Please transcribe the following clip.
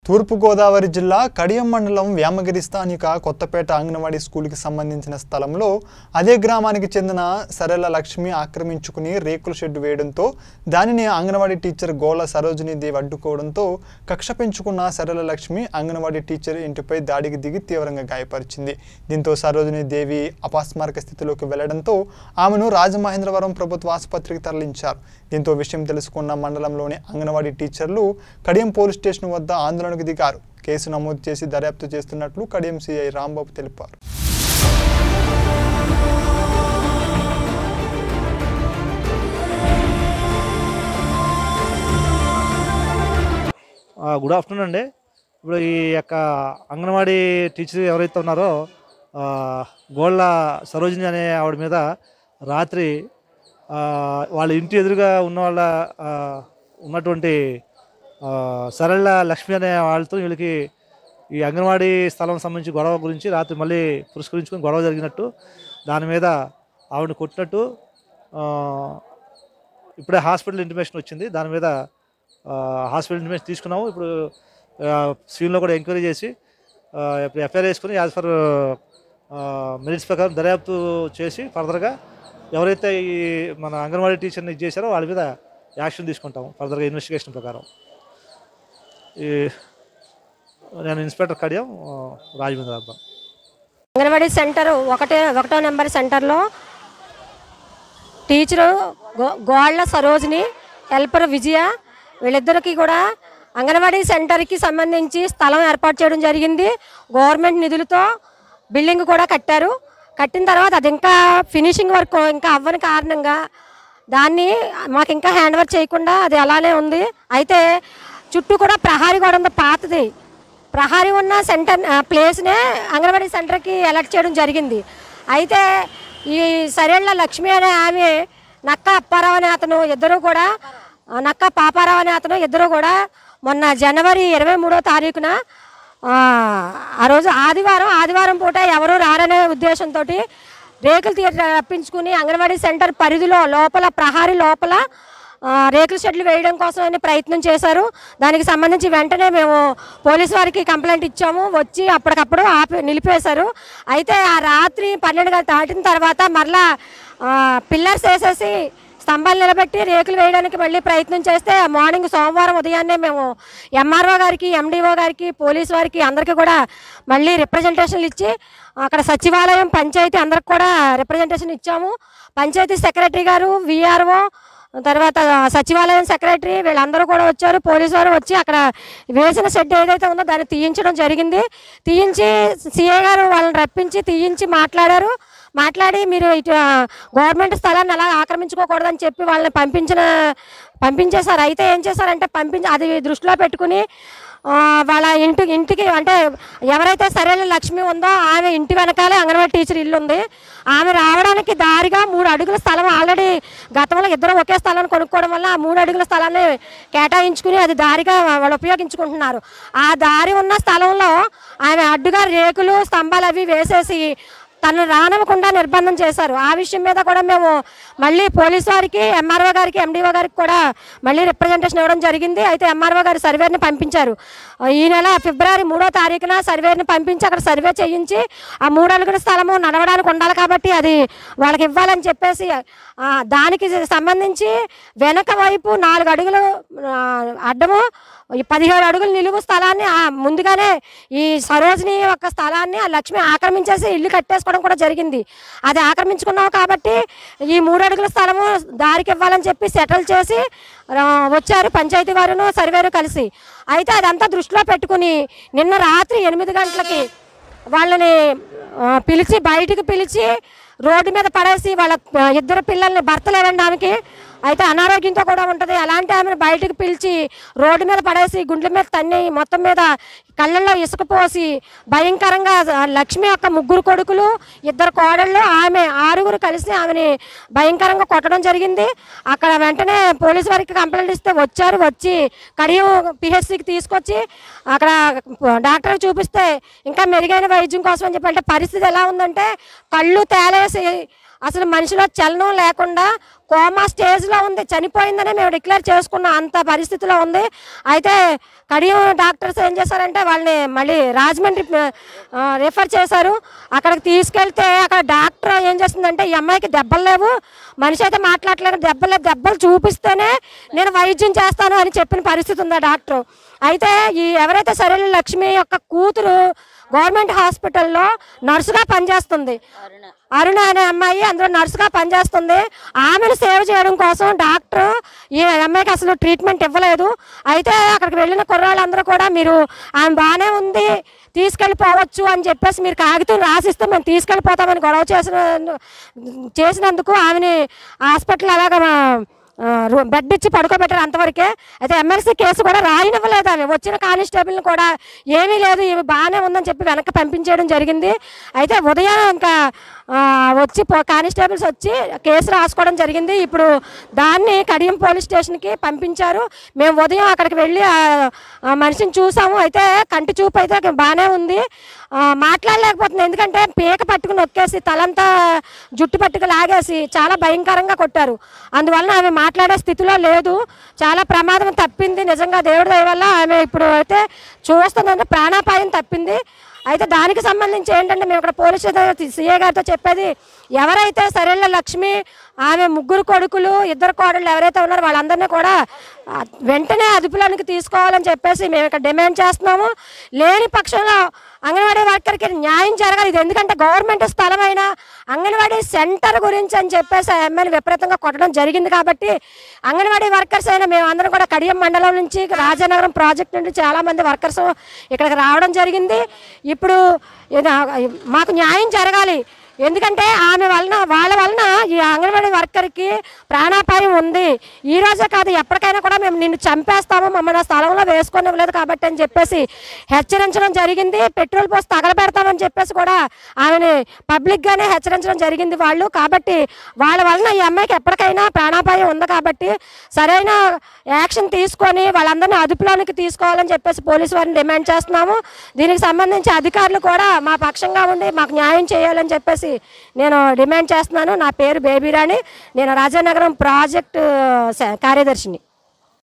తూర్పుగోదావరి జిల్లా కడియం మండలం వ్యామగిరి స్థానిక కొత్తపేట అంగన్వాడీ స్కూల్కి సంబంధించిన స్థలంలో అదే గ్రామానికి చెందిన సరళ లక్ష్మి ఆక్రమించుకుని రేకుల షెడ్ వేయడంతో దానిని అంగన్వాడీ టీచర్ గోల సరోజినీదేవి అడ్డుకోవడంతో కక్ష పెంచుకున్న సరళ లక్ష్మి అంగన్వాడీ టీచర్ ఇంటిపై దాడికి దిగి తీవ్రంగా గాయపరిచింది దీంతో సరోజినీదేవి అపాస్మారక స్థితిలోకి వెళ్లడంతో ఆమెను రాజమహేంద్రవరం ప్రభుత్వ ఆసుపత్రికి తరలించారు దీంతో విషయం తెలుసుకున్న మండలంలోని అంగన్వాడీ టీచర్లు కడియం పోలీస్ స్టేషన్ వద్ద ఆందోళనకు దిగారు కేసు నమోదు చేసి దర్యాప్తు చేస్తున్నట్లు కడియం సిఐ రాంబాబు తెలిపారు ఆ, గుడ్ ఆఫ్టర్నూన్ అండి ఇప్పుడు ఈ యొక్క అంగన్వాడీ టీచర్ ఎవరైతే ఉన్నారో ఆ, గోళ్ళ సరోజిని అనే ఆవిడ మీద రాత్రి ఆ, వాళ్ళ ఇంటి ఎదురుగా ఉన్న వాళ్ళ ఆ, ఉన్నటువంటి ఆ, సరళ లక్ష్మి అనే వాళ్ళతో వీళ్ళకి ఈ అంగన్వాడీ స్థలం సంబంధించి గొడవ గురించి రాత్రి మళ్ళీ పురస్కరించుకొని గొడవ జరిగినట్టు దాని మీద ఆవిడని కొట్టినట్టు ఆ, ఇప్పుడే హాస్పిటల్ ఇంటిమేషన్ వచ్చింది దాని మీద ఆ, హాస్పిటల్ ఇంటిమేషన్ తీసుకున్నాము ఇప్పుడు సీన్లో కూడా ఎంక్వైరీ చేసి ఆ, ఇప్పుడు ఎఫ్ఐఆర్ వేసుకుని యాజ్ ఫర్ మెరిట్స్ ప్రకారం దర్యాప్తు చేసి ఫర్దర్గా ఎవరైతే ఈ మన అంగన్వాడీ టీచర్ని ఇది చేశారో వాళ్ళ మీద యాక్షన్ తీసుకుంటాము ఫర్దర్గా ఇన్వెస్టిగేషన్ ప్రకారం ఈ నేను ఇన్స్పెక్టర్ కడియం ఆ, రాజమండ్రి అబ్బా అంగన్వాడీ సెంటర్ ఒకటే ఒకటో నెంబర్ సెంటర్లో టీచరు గో గోళ్ళ సరోజిని హెల్పర్ విజయ వీళ్ళిద్దరికీ కూడా అంగన్వాడీ సెంటర్కి సంబంధించి స్థలం ఏర్పాటు చేయడం జరిగింది గవర్నమెంట్ నిధులతో బిల్డింగ్ కూడా కట్టారు కట్టిన తర్వాత అది ఇంకా ఫినిషింగ్ వర్క్ ఇంకా అవ్వని కారణంగా దాన్ని మాకు ఇంకా హ్యాండ్ ఓవర్ చేయకుండా అది అలానే ఉంది అయితే చుట్టూ కూడా ప్రహారీ గోడ ఉంది పాతది ప్రహారీ ఉన్న సెంటర్ ఆ, ప్లేస్నే అంగన్వాడీ సెంటర్కి ఎలక్ట్ చేయడం జరిగింది అయితే ఈ సరేళ్ల లక్ష్మి అనే ఆమె నక్క అప్పారావు అనే అతను ఇద్దరు కూడా ఆ, నక్క పాపారావు అనే అతను ఇద్దరు కూడా మొన్న జనవరి ఇరవై మూడో తారీఖున ఆ, ఆ రోజు ఆదివారం ఆదివారం పూట ఎవరు రారనే ఉద్దేశంతో రేకులు తీయ రప్పించుకుని అంగన్వాడీ సెంటర్ పరిధిలో లోపల ప్రహారీ లోపల ఆ, రేకుల షెడ్లు వేయడం కోసం అని ప్రయత్నం చేశారు దానికి సంబంధించి వెంటనే మేము పోలీసు వారికి కంప్లైంట్ ఇచ్చాము వచ్చి అప్పటికప్పుడు ఆపి నిలిపేశారు అయితే ఆ రాత్రి పన్నెండు గంటలు దాటిన తర్వాత మరలా పిల్లర్స్ వేసేసి స్తంభాలు నిలబెట్టి రేకులు వేయడానికి మళ్ళీ ప్రయత్నం చేస్తే మార్నింగ్ సోమవారం ఉదయాన్నే మేము ఎంఆర్ఓ గారికి ఎండిఓ గారికి పోలీస్ వారికి అందరికీ కూడా మళ్ళీ రిప్రజెంటేషన్లు ఇచ్చి అక్కడ సచివాలయం పంచాయతీ అందరికి కూడా రిప్రజెంటేషన్ ఇచ్చాము పంచాయతీ సెక్రటరీ గారు విఆర్ఓ తర్వాత సచివాలయం సెక్రటరీ వీళ్ళందరూ కూడా వచ్చారు పోలీసు వారు వచ్చి అక్కడ వేసిన షెడ్ ఏదైతే ఉందో దాన్ని తీయించడం జరిగింది తీయించి సీఏ గారు వాళ్ళని రప్పించి తీయించి మాట్లాడారు మాట్లాడి మీరు ఇటు ఆ, గవర్నమెంట్ స్థలాన్ని అలా ఆక్రమించుకోకూడదని చెప్పి వాళ్ళని పంపించిన పంపించేశారు అయితే ఏం చేశారంటే పంపించి అది దృష్టిలో పెట్టుకుని ఆ, వాళ్ళ ఇంటి ఇంటికి అంటే ఎవరైతే సరైన లక్ష్మి ఉందో ఆమె ఇంటి వెనకాలే అంగన్వాడీ టీచర్ ఇల్లు ఉంది ఆమె రావడానికి దారిగా మూడు అడుగుల స్థలం ఆల్రెడీ గతంలో ఇద్దరు ఒకే స్థలాన్ని కొనుక్కోవడం వల్ల ఆ మూడు అడుగుల స్థలాన్ని కేటాయించుకుని అది దారిగా వాళ్ళు ఉపయోగించుకుంటున్నారు ఆ దారి ఉన్న స్థలంలో ఆమె అడ్డుగా రేకులు స్తంభాలు అవి వేసేసి తను రానివ్వకుండా నిర్బంధం చేశారు ఆ విషయం మీద కూడా మేము మళ్ళీ పోలీస్ వారికి ఎంఆర్ఓ గారికి ఎండిఓ గారికి కూడా మళ్ళీ రిప్రజెంటేషన్ ఇవ్వడం జరిగింది అయితే ఎంఆర్ఓ గారు సర్వేని పంపించారు ఈ నెల ఫిబ్రవరి మూడో తారీఖున సర్వేని పంపించి అక్కడ సర్వే చేయించి ఆ మూడు అడుగుల స్థలము నడవడానికి ఉండాలి కాబట్టి అది వాళ్ళకి ఇవ్వాలని చెప్పేసి ఆ, దానికి సంబంధించి వెనక వైపు నాలుగు అడుగులు ఆ, అడ్డము ఈ పదిహేడు అడుగులు నిలువు స్థలాన్ని ఆ ముందుగానే ఈ సరోజిని యొక్క స్థలాన్ని ఆ లక్ష్మి ఆక్రమించేసి ఇల్లు కట్టేసుకోవడం కూడా జరిగింది అది ఆక్రమించుకున్నాం కాబట్టి ఈ మూడు అడుగుల స్థలము దారికి ఇవ్వాలని చెప్పి సెటిల్ చేసి ఆ, వచ్చారు పంచాయతీ వారును సర్వేరు కలిసి అయితే అదంతా దృష్టిలో పెట్టుకుని నిన్న రాత్రి ఎనిమిది గంటలకి వాళ్ళని ఆ, పిలిచి బయటికి పిలిచి రోడ్డు మీద పడేసి వాళ్ళ ఆ, ఇద్దరు పిల్లల్ని భర్త లేదండి ఆమెకి అయితే అనారోగ్యంతో కూడా ఉంటుంది అలాంటి ఆమెను బయటకు పిలిచి రోడ్డు మీద పడేసి గుండెల మీద తన్ని మొత్తం మీద కళ్ళల్లో ఇసుక పోసి భయంకరంగా ఆ, లక్ష్మి యొక్క ముగ్గురు కొడుకులు ఇద్దరు కోడళ్ళు ఆమె ఆరుగురు కలిసి ఆమెని భయంకరంగా కొట్టడం జరిగింది అక్కడ వెంటనే పోలీసు వారికి కంప్లైంట్ ఇస్తే వచ్చారు వచ్చి కడియం పిహెచ్సికి తీసుకొచ్చి అక్కడ డాక్టర్ చూపిస్తే ఇంకా మెరుగైన వైద్యం కోసం అని చెప్పి అంటే పరిస్థితి ఎలా ఉందంటే కళ్ళు తేలేసి అసలు మనిషిలో చలనం లేకుండా కోమా స్టేజ్లో ఉంది చనిపోయిందని మేము డిక్లేర్ చేసుకున్న అంత పరిస్థితిలో ఉంది అయితే కడియం డాక్టర్స్ ఏం చేశారంటే వాళ్ళని మళ్ళీ రాజమండ్రి ఆ, రిఫర్ చేశారు అక్కడికి తీసుకెళ్తే అక్కడ డాక్టర్ ఏం చేస్తుందంటే ఈ అమ్మాయికి దెబ్బలు లేవు మనిషి అయితే మాట్లాడలేదు దెబ్బలు లేవు దెబ్బలు చూపిస్తేనే నేను వైద్యం చేస్తాను అని చెప్పిన పరిస్థితి ఉంది ఆ డాక్టర్ అయితే ఈ ఎవరైతే సరైన లక్ష్మి యొక్క కూతురు గవర్నమెంట్ హాస్పిటల్లో నర్సుగా పనిచేస్తుంది అరుణ అనే అమ్మాయి అందులో నర్సుగా పనిచేస్తుంది ఆమెను సేవ్ చేయడం కోసం డాక్టర్ ఈ అమ్మాయికి అసలు ట్రీట్మెంట్ ఇవ్వలేదు అయితే అక్కడికి వెళ్ళిన కుర్రాళ్ళందరూ కూడా మీరు ఆమె బాగానే ఉంది తీసుకెళ్ళిపోవచ్చు అని చెప్పేసి మీరు కాగితం రాసిస్తే మేము తీసుకెళ్ళిపోతామని గొడవ చేసిన చేసినందుకు ఆమెని హాస్పిటల్ అలాగా ఆ, రూ- బెడ్ ఇచ్చి పడుకోబెట్టారు అంతవరకే అయితే ఎమ్మెల్సీ కేసు కూడా రాయనివ్వలేదు ఆమె వచ్చిన కానిస్టేబుల్ని కూడా ఏమీ లేదు ఇవి బాగానే ఉందని చెప్పి వెనక్కి పంపించేయడం జరిగింది అయితే ఉదయం ఇంకా ఆ, వచ్చి పో- కానిస్టేబుల్స్ వచ్చి కేసు రాసుకోవడం జరిగింది ఇప్పుడు దాన్ని కడియం పోలీస్ స్టేషన్కి పంపించారు మేము ఉదయం అక్కడికి వెళ్ళి ఆ ఆ మనిషిని చూసాము అయితే కంటి చూపు అయితే బాగానే ఉంది ఆ, మాట్లాడలేకపోతుంది ఎందుకంటే పీక పట్టుకుని నొక్కేసి తలంతా జుట్టు పట్టుకు లాగేసి చాలా భయంకరంగా కొట్టారు అందువలన ఆమె మాట్లాడే స్థితిలో లేదు చాలా ప్రమాదం తప్పింది నిజంగా దేవుడి దయ వల్ల ఆమె ఇప్పుడు అయితే చూస్తుందంటే ప్రాణాపాయం తప్పింది అయితే దానికి సంబంధించి ఏంటంటే మేము ఇక్కడ పోలీస్ స్టేషన్ సీఏ గారితో చెప్పేది ఎవరైతే సరైన లక్ష్మి ఆమె ముగ్గురు కొడుకులు ఇద్దరు కోడళ్ళు ఎవరైతే ఉన్నారో వాళ్ళందరినీ కూడా ఆ, వెంటనే అదుపులోనికి తీసుకోవాలని చెప్పేసి మేము ఇక్కడ డిమాండ్ చేస్తున్నాము లేని పక్షంలో అంగన్వాడీ వర్కర్కి న్యాయం జరగాలి ఇది ఎందుకంటే గవర్నమెంట్ స్థలమైన అంగన్వాడీ సెంటర్ గురించి అని చెప్పేసి ఆ ఎమ్మెల్యే విపరీతంగా కొట్టడం జరిగింది కాబట్టి అంగన్వాడీ వర్కర్స్ అయినా మేము అందరం కూడా కడియం మండలం నుంచి రాజానగరం ప్రాజెక్ట్ నుండి చాలామంది వర్కర్స్ ఇక్కడికి రావడం జరిగింది ఇప్పుడు ఇది మాకు న్యాయం జరగాలి ఎందుకంటే ఆమె వలన వాళ్ళ వలన ఈ అంగన్వాడీ వర్కర్కి ప్రాణాపాయం ఉంది ఈ రోజే కాదు ఎప్పటికైనా కూడా మేము నిన్ను చంపేస్తాము మమ్మల్ని ఆ స్థలంలో వేసుకొని ఇవ్వలేదు కాబట్టి అని చెప్పేసి హెచ్చరించడం జరిగింది పెట్రోల్ పోసి తగలబెడతామని చెప్పేసి కూడా ఆమెని పబ్లిక్గానే హెచ్చరించడం జరిగింది వాళ్ళు కాబట్టి వాళ్ళ వలన ఈ అమ్మాయికి ఎప్పటికైనా ప్రాణాపాయం ఉంది కాబట్టి సరైన యాక్షన్ తీసుకొని వాళ్ళందరినీ అదుపులోనికి తీసుకోవాలని చెప్పేసి పోలీసు వారిని డిమాండ్ చేస్తున్నాము దీనికి సంబంధించి అధికారులు కూడా మా పక్షంగా ఉండి మాకు న్యాయం చేయాలని చెప్పేసి నేను డిమాండ్ చేస్తున్నాను నా పేరు బేబీరాణి నేను రాజానగరం ప్రాజెక్టు స- కార్యదర్శిని